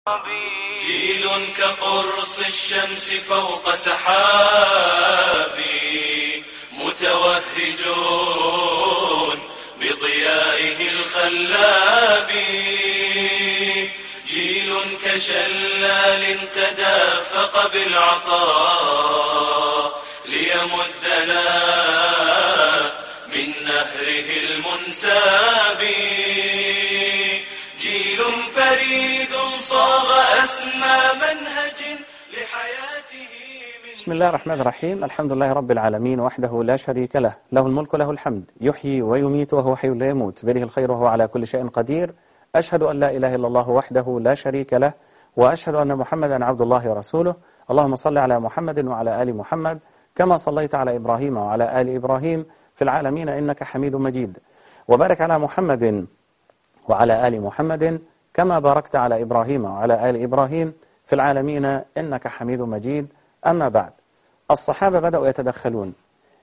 جيل كقرص الشمس فوق سحاب متوهجون بضيائه الخلاب جيل كشلال تدافق بالعطاء ليمدنا من نهره المنساب جيل فريد صاغ أسمى منهج لحياته من بسم الله الرحمن الرحيم الحمد لله رب العالمين وحده لا شريك له له الملك له الحمد يحيي ويميت وهو حي لا يموت بيده الخير وهو على كل شيء قدير أشهد أن لا إله إلا الله وحده لا شريك له وأشهد أن محمدا عبد الله ورسوله اللهم صل على محمد وعلى آل محمد كما صليت على إبراهيم وعلى آل إبراهيم في العالمين إنك حميد مجيد وبارك على محمد وعلى آل محمد كما باركت على إبراهيم وعلى آل إبراهيم في العالمين إنك حميد مجيد أما بعد الصحابة بدأوا يتدخلون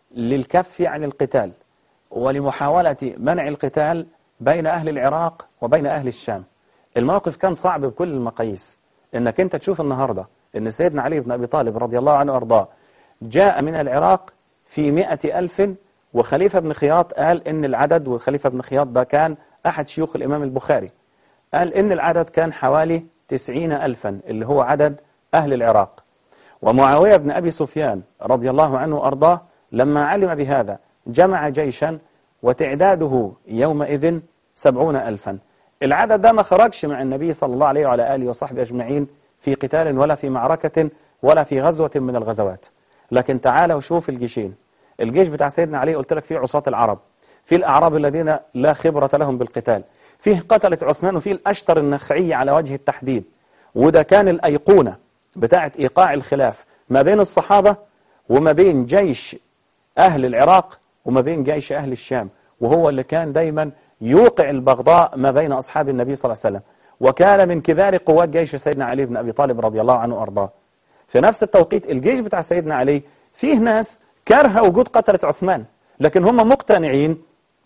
للكف عن القتال ولمحاولة منع القتال بين أهل العراق وبين أهل الشام الموقف كان صعب بكل المقاييس إنك أنت تشوف النهاردة إن سيدنا علي بن أبي طالب رضي الله عنه وأرضاه جاء من العراق في مئة ألف وخليفة بن خياط قال إن العدد وخليفة بن خياط ده كان أحد شيوخ الإمام البخاري قال إن العدد كان حوالي تسعين ألفا اللي هو عدد أهل العراق ومعاوية بن أبي سفيان رضي الله عنه وأرضاه لما علم بهذا جمع جيشا وتعداده يومئذ سبعون ألفا العدد ده ما خرجش مع النبي صلى الله عليه وعلى آله وصحبه أجمعين في قتال ولا في معركة ولا في غزوة من الغزوات لكن تعالى وشوف الجيشين الجيش بتاع سيدنا علي قلت لك فيه عصاة العرب في الأعراب الذين لا خبرة لهم بالقتال فيه قتلة عثمان وفيه الأشتر النخعي على وجه التحديد وده كان الأيقونة بتاعة إيقاع الخلاف ما بين الصحابة وما بين جيش أهل العراق وما بين جيش أهل الشام وهو اللي كان دايما يوقع البغضاء ما بين أصحاب النبي صلى الله عليه وسلم وكان من كبار قوات جيش سيدنا علي بن أبي طالب رضي الله عنه وأرضاه في نفس التوقيت الجيش بتاع سيدنا علي فيه ناس كره وجود قتلة عثمان لكن هم مقتنعين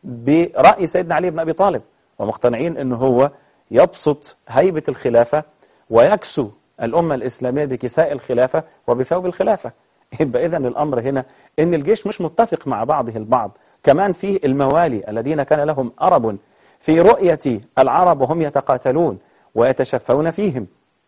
برأي سيدنا علي بن أبي طالب ومقتنعين أنه هو يبسط هيبة الخلافة ويكسو الأمة الإسلامية بكساء الخلافة وبثوب الخلافة يبقى إذن الأمر هنا أن الجيش مش متفق مع بعضه البعض كمان فيه الموالي الذين كان لهم أرب في رؤية العرب وهم يتقاتلون ويتشفون فيهم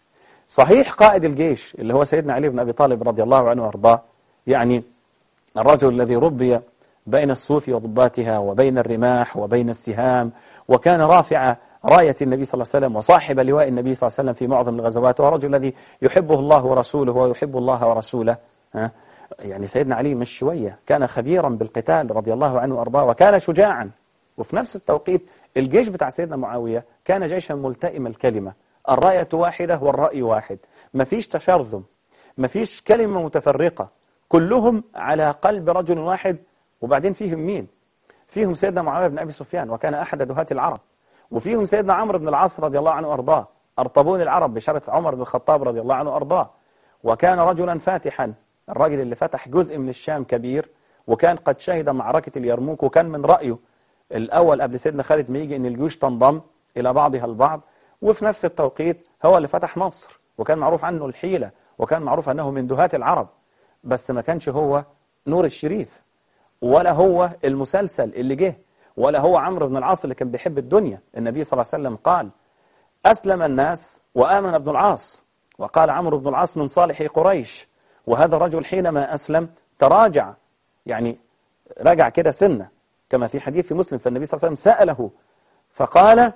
صحيح قائد الجيش اللي هو سيدنا علي بن أبي طالب رضي الله عنه وارضاه يعني الرجل الذي ربي بين الصوف وضباتها وبين الرماح وبين السهام وكان رافع راية النبي صلى الله عليه وسلم وصاحب لواء النبي صلى الله عليه وسلم في معظم الغزوات ورجل الذي يحبه الله ورسوله ويحب الله ورسوله ها يعني سيدنا علي مش شوية كان خبيرا بالقتال رضي الله عنه وأرضاه وكان شجاعا وفي نفس التوقيت الجيش بتاع سيدنا معاوية كان جيشا ملتئم الكلمة الراية واحدة والرأي واحد مفيش تشرذم مفيش كلمة متفرقة كلهم على قلب رجل واحد وبعدين فيهم مين فيهم سيدنا معاوية بن أبي سفيان وكان أحد دهات العرب وفيهم سيدنا عمرو بن العاص رضي الله عنه وأرضاه أرطبون العرب بشرف عمر بن الخطاب رضي الله عنه وأرضاه وكان رجلا فاتحا الراجل اللي فتح جزء من الشام كبير وكان قد شهد معركة اليرموك وكان من رأيه الأول قبل سيدنا خالد ما يجي أن الجيوش تنضم إلى بعضها البعض وفي نفس التوقيت هو اللي فتح مصر وكان معروف عنه الحيلة وكان معروف أنه من دهات العرب بس ما كانش هو نور الشريف ولا هو المسلسل اللي جه ولا هو عمرو بن العاص اللي كان بيحب الدنيا النبي صلى الله عليه وسلم قال أسلم الناس وآمن ابن العاص وقال عمرو بن العاص من صالح قريش وهذا الرجل حينما أسلم تراجع يعني رجع كده سنة كما في حديث في مسلم فالنبي صلى الله عليه وسلم سأله فقال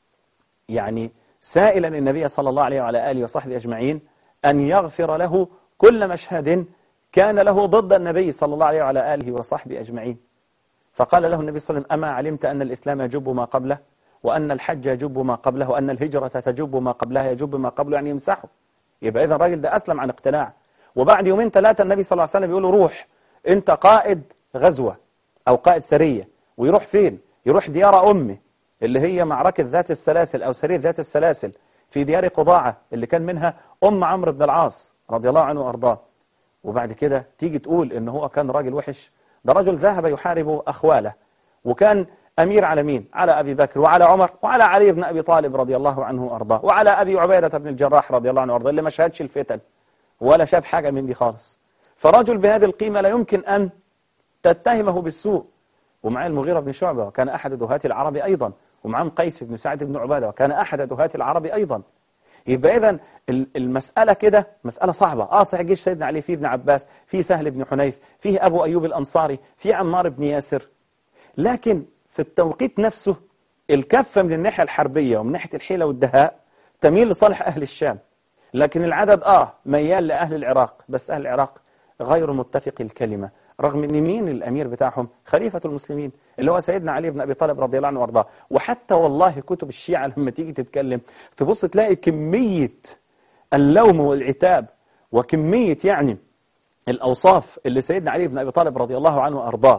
يعني سائلا النبي صلى الله عليه وعلى آله وصحبه أجمعين أن يغفر له كل مشهد كان له ضد النبي صلى الله عليه وعلى آله وصحبه أجمعين فقال له النبي صلى الله عليه وسلم أما علمت أن الإسلام يجب ما قبله وأن الحج يجب ما قبله وأن الهجرة تجب ما قبلها يجب ما قبله يعني يمسحه يبقى إذا الراجل ده أسلم عن اقتناع وبعد يومين ثلاثة النبي صلى الله عليه وسلم يقول له روح أنت قائد غزوة أو قائد سرية ويروح فين يروح ديار أمه اللي هي معركة ذات السلاسل أو سرية ذات السلاسل في ديار قضاعة اللي كان منها أم عمرو بن العاص رضي الله عنه وأرضاه وبعد كده تيجي تقول إن هو كان راجل وحش ده رجل ذهب يحارب أخواله وكان أمير على مين؟ على أبي بكر وعلى عمر وعلى علي بن أبي طالب رضي الله عنه وأرضاه وعلى أبي عبيدة بن الجراح رضي الله عنه وأرضاه اللي ما شهدش الفتن ولا شاف حاجة من دي خالص فرجل بهذه القيمة لا يمكن أن تتهمه بالسوء ومعاه المغيرة بن شعبة وكان أحد دهاة العرب أيضا ومعاه قيس بن سعد بن عبادة وكان أحد دهاة العرب أيضا يبقى إذا المسألة كده مسألة صعبة آه صحيح جيش سيدنا علي فيه ابن عباس فيه سهل بن حنيف فيه أبو أيوب الأنصاري فيه عمار بن ياسر لكن في التوقيت نفسه الكفة من الناحية الحربية ومن ناحية الحيلة والدهاء تميل لصالح أهل الشام لكن العدد آه ميال لأهل العراق بس أهل العراق غير متفق الكلمة رغم ان مين الامير بتاعهم خليفة المسلمين اللي هو سيدنا علي بن ابي طالب رضي الله عنه وارضاه وحتى والله كتب الشيعة لما تيجي تتكلم تبص تلاقي كمية اللوم والعتاب وكمية يعني الاوصاف اللي سيدنا علي بن ابي طالب رضي الله عنه وارضاه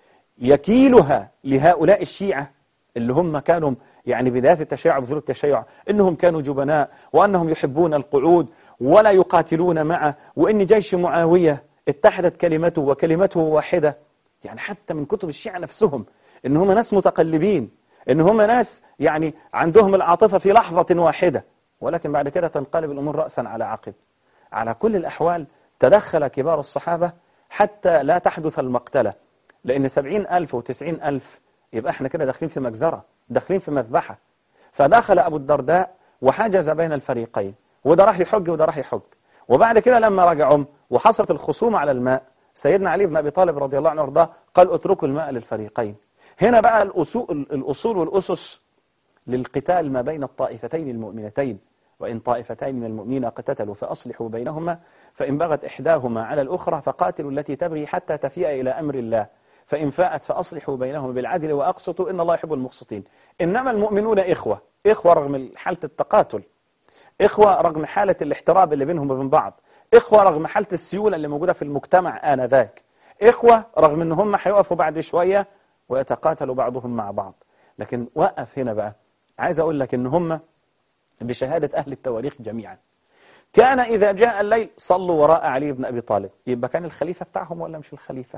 يكيلها لهؤلاء الشيعة اللي هم كانوا يعني بداية التشيع وبذور التشيع إنهم كانوا جبناء وأنهم يحبون القعود ولا يقاتلون معه وإن جيش معاوية اتحدت كلمته وكلمته واحدة يعني حتى من كتب الشيعة نفسهم إن هم ناس متقلبين إن هم ناس يعني عندهم العاطفة في لحظة واحدة ولكن بعد كده تنقلب الأمور رأسا على عقب على كل الأحوال تدخل كبار الصحابة حتى لا تحدث المقتلة لأن سبعين ألف وتسعين ألف يبقى احنا كده داخلين في مجزرة داخلين في مذبحة فدخل أبو الدرداء وحجز بين الفريقين وده راح يحج وده راح يحج وبعد كده لما رجعوا وحصلت الخصومة على الماء سيدنا علي بن أبي طالب رضي الله عنه وارضاه قال اتركوا الماء للفريقين هنا بقى الأصول, الأصول والأسس للقتال ما بين الطائفتين المؤمنتين وإن طائفتين من المؤمنين اقتتلوا فأصلحوا بينهما فإن بغت إحداهما على الأخرى فقاتلوا التي تبغي حتى تفيء إلى أمر الله فإن فاءت فأصلحوا بينهم بالعدل وأقسطوا إن الله يحب المقسطين إنما المؤمنون إخوة إخوة رغم حالة التقاتل إخوة رغم حالة الاحتراب اللي بينهم وبين بعض إخوة رغم حالة السيولة اللي موجودة في المجتمع آنذاك إخوة رغم إن هم هيقفوا بعد شوية ويتقاتلوا بعضهم مع بعض لكن وقف هنا بقى عايز أقول لك إن هم بشهادة أهل التواريخ جميعا كان إذا جاء الليل صلوا وراء علي بن أبي طالب يبقى كان الخليفة بتاعهم ولا مش الخليفة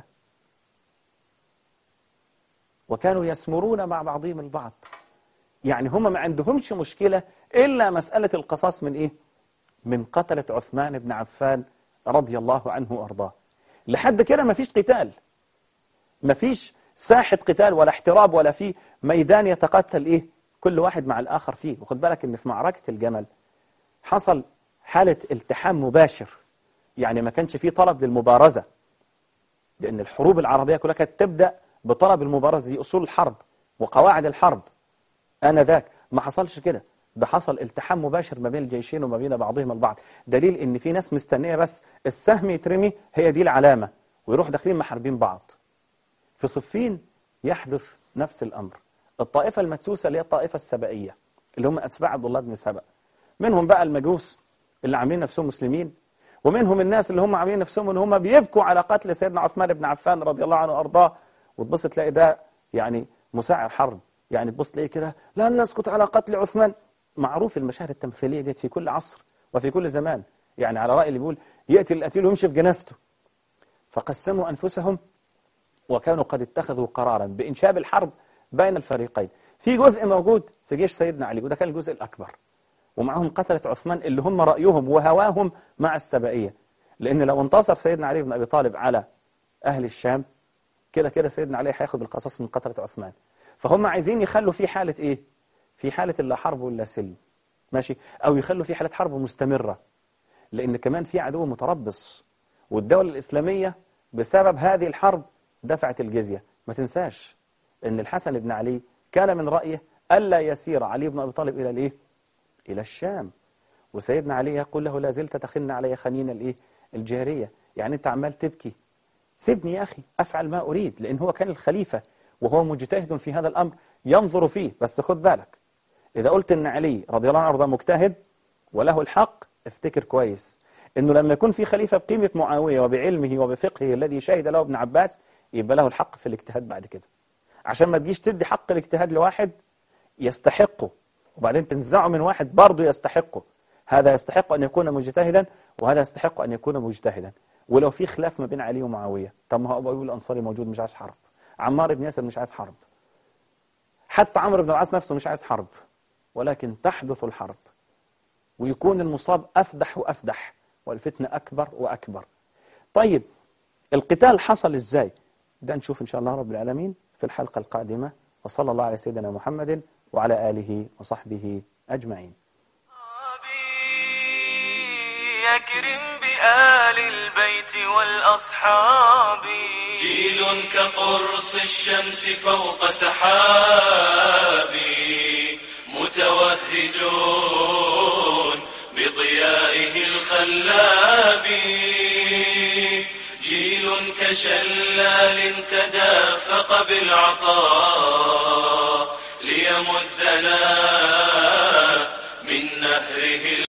وكانوا يسمرون مع بعضهم البعض يعني هم ما عندهمش مشكلة إلا مسألة القصاص من إيه؟ من قتلة عثمان بن عفان رضي الله عنه وأرضاه لحد كده ما فيش قتال ما فيش ساحة قتال ولا احتراب ولا في ميدان يتقتل إيه؟ كل واحد مع الآخر فيه وخد بالك إن في معركة الجمل حصل حالة التحام مباشر يعني ما كانش فيه طلب للمبارزة لأن الحروب العربية كلها كانت تبدأ بطلب المبارزة دي أصول الحرب وقواعد الحرب أنا ذاك ما حصلش كده ده حصل التحام مباشر ما بين الجيشين وما بين بعضهم البعض دليل ان في ناس مستنية بس السهم يترمي هي دي العلامة ويروح داخلين محاربين بعض في صفين يحدث نفس الأمر الطائفة المدسوسة اللي هي الطائفة السبائية اللي هم أتباع عبد الله بن سبأ منهم بقى المجوس اللي عاملين نفسهم مسلمين ومنهم الناس اللي هم عاملين نفسهم ان هم بيبكوا على قتل سيدنا عثمان بن عفان رضي الله عنه وارضاه وتبص تلاقي ده يعني مساعر حرب يعني تبص تلاقي كده لا نسكت على قتل عثمان معروف المشاهد التمثيلية ديت في كل عصر وفي كل زمان يعني على رأي اللي بيقول يأتي القتيل ويمشي في جنازته فقسموا أنفسهم وكانوا قد اتخذوا قرارا بإنشاب الحرب بين الفريقين في جزء موجود في جيش سيدنا علي وده كان الجزء الأكبر ومعهم قتلة عثمان اللي هم رأيهم وهواهم مع السبائية لأن لو انتصر سيدنا علي بن أبي طالب على أهل الشام كده كده سيدنا علي هياخد القصاص من قتلة عثمان فهم عايزين يخلوا في حالة إيه في حالة لا حرب ولا سلم ماشي أو يخلوا في حالة حرب مستمرة لأن كمان في عدو متربص والدولة الإسلامية بسبب هذه الحرب دفعت الجزية ما تنساش أن الحسن بن علي كان من رأيه ألا يسير علي بن أبي طالب إلى الإيه؟ إلى الشام وسيدنا علي يقول له لا زلت تخن علي خنين الإيه؟ الجارية يعني أنت عمال تبكي سيبني يا أخي أفعل ما أريد لأن هو كان الخليفة وهو مجتهد في هذا الأمر ينظر فيه بس خد بالك إذا قلت أن علي رضي الله عنه مجتهد وله الحق افتكر كويس أنه لما يكون في خليفة بقيمة معاوية وبعلمه وبفقهه الذي شهد له ابن عباس يبقى له الحق في الاجتهاد بعد كده عشان ما تجيش تدي حق الاجتهاد لواحد يستحقه وبعدين تنزعه من واحد برضه يستحقه هذا يستحق أن يكون مجتهدا وهذا يستحق أن يكون مجتهدا ولو في خلاف ما بين علي ومعاوية طب ما هو أبو أيوب الأنصاري موجود مش عايز حرب عمار بن ياسر مش عايز حرب حتى عمرو بن العاص نفسه مش عايز حرب ولكن تحدث الحرب ويكون المصاب أفدح وأفدح والفتنة أكبر وأكبر طيب القتال حصل إزاي ده نشوف إن شاء الله رب العالمين في الحلقة القادمة وصلى الله على سيدنا محمد وعلى آله وصحبه أجمعين يكرم بآل البيت والأصحاب جيل كقرص الشمس فوق سحاب متوهجون بضيائه الخلاب جيل كشلال تدافق بالعطاء ليمدنا من نهره